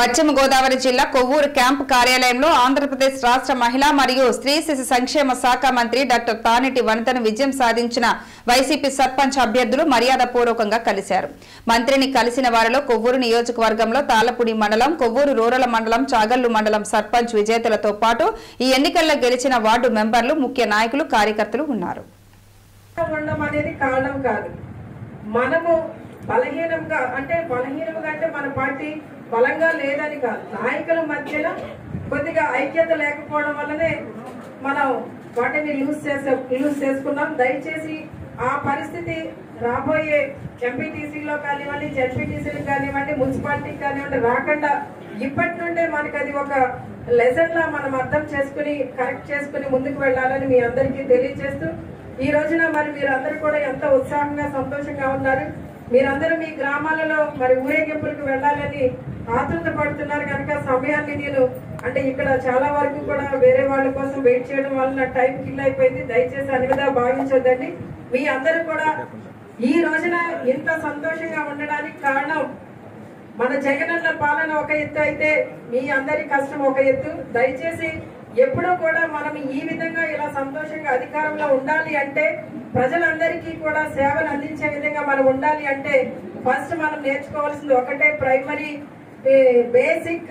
పశ్చిమ గోదావరి జిల్లా కొవ్వూరు క్యాంపు కార్యాలయంలో ఆంధ్రప్రదేశ్ రాష్ట్ర మహిళా మరియు స్త్రీ శిశు సంక్షేమ శాఖ మంత్రి డాక్టర్ తానేటి వనితను విజయం సాధించిన వైసీపీ సర్పంచ్ అభ్యర్థులు మర్యాదపూర్వకంగా కలిశారు మంత్రిని కలిసిన వారిలో కొవ్వూరు నియోజకవర్గంలో తాళపూడి మండలం కొవ్వూరు రూరల్ మండలం చాగల్లు మండలం సర్పంచ్ విజేతలతో పాటు ఈ ఎన్నికల్లో గెలిచిన వార్డు మెంబర్లు ముఖ్య నాయకులు కార్యకర్తలు ఉన్నారు ఉండడం అనేది కారణం కాదు మనము బలహీనంగా అంటే బలహీనంగా అంటే మన పార్టీ బలంగా లేదని కాదు నాయకుల మధ్యన కొద్దిగా ఐక్యత లేకపోవడం వల్లనే మనం వాటిని లూజ్ చేసే లూజ్ చేసుకున్నాం దయచేసి ఆ పరిస్థితి రాబోయే ఎంపీటీసీలో కానివ్వండి జెడ్పీటీసీలకు కానివ్వండి మున్సిపాలిటీకి కానివ్వండి రాకుండా ఇప్పటి నుండే మనకి అది ఒక లెసన్ లా మనం అర్థం చేసుకుని కరెక్ట్ చేసుకుని ముందుకు వెళ్ళాలని మీ అందరికీ తెలియజేస్తూ ఈ రోజున మరి మీరందరూ కూడా ఎంత ఉత్సాహంగా సంతోషంగా ఉన్నారు మీరందరూ మీ గ్రామాలలో మరి ఊరేగింపులకు వెళ్ళాలని ఆతృత పడుతున్నారు కనుక సమయాన్ని నేను అంటే ఇక్కడ చాలా వరకు కూడా వేరే వాళ్ళ కోసం వెయిట్ చేయడం వల్ల టైం కిల్ అయిపోయింది దయచేసి అనివిధా భావించొద్దండి మీ అందరూ కూడా ఈ రోజున ఇంత సంతోషంగా ఉండడానికి కారణం మన జగనన్న పాలన ఒక ఎత్తు అయితే మీ అందరి కష్టం ఒక ఎత్తు దయచేసి ఎప్పుడూ కూడా మనం ఈ విధంగా ఇలా సంతోషంగా అధికారంలో ఉండాలి అంటే ప్రజలందరికీ కూడా సేవలు అందించే విధంగా మనం ఉండాలి అంటే ఫస్ట్ మనం నేర్చుకోవాల్సింది ఒకటే ప్రైమరీ బేసిక్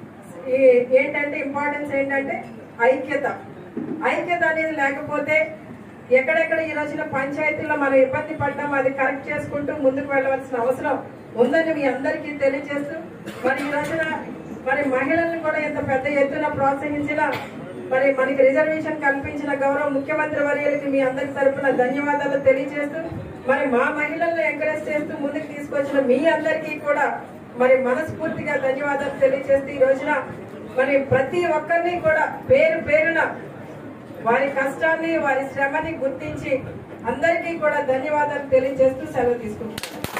ఏంటంటే ఇంపార్టెన్స్ ఏంటంటే ఐక్యత ఐక్యత అనేది లేకపోతే ఎక్కడెక్కడ ఈ రోజున పంచాయతీలో మనం ఇబ్బంది పడ్డాం అది కరెక్ట్ చేసుకుంటూ ముందుకు వెళ్ళవలసిన అవసరం ఉందని మీ అందరికీ తెలియజేస్తూ మరి ఈ రోజున మరి మహిళల్ని కూడా ఇంత పెద్ద ఎత్తున ప్రోత్సహించిన మరి మనకి రిజర్వేషన్ కల్పించిన గౌరవ ముఖ్యమంత్రి వర్యులకి మీ అందరి తరపున ధన్యవాదాలు తెలియజేస్తూ మరి మా మహిళల్ని ఎంకరేజ్ చేస్తూ ముందుకు తీసుకొచ్చిన మీ అందరికీ కూడా మరి మనస్ఫూర్తిగా ధన్యవాదాలు తెలియజేస్తూ ఈ రోజున మరి ప్రతి ఒక్కరిని కూడా పేరు పేరున వారి కష్టాన్ని వారి శ్రమని గుర్తించి అందరికీ కూడా ధన్యవాదాలు తెలియజేస్తూ సెలవు తీసుకుంటున్నాను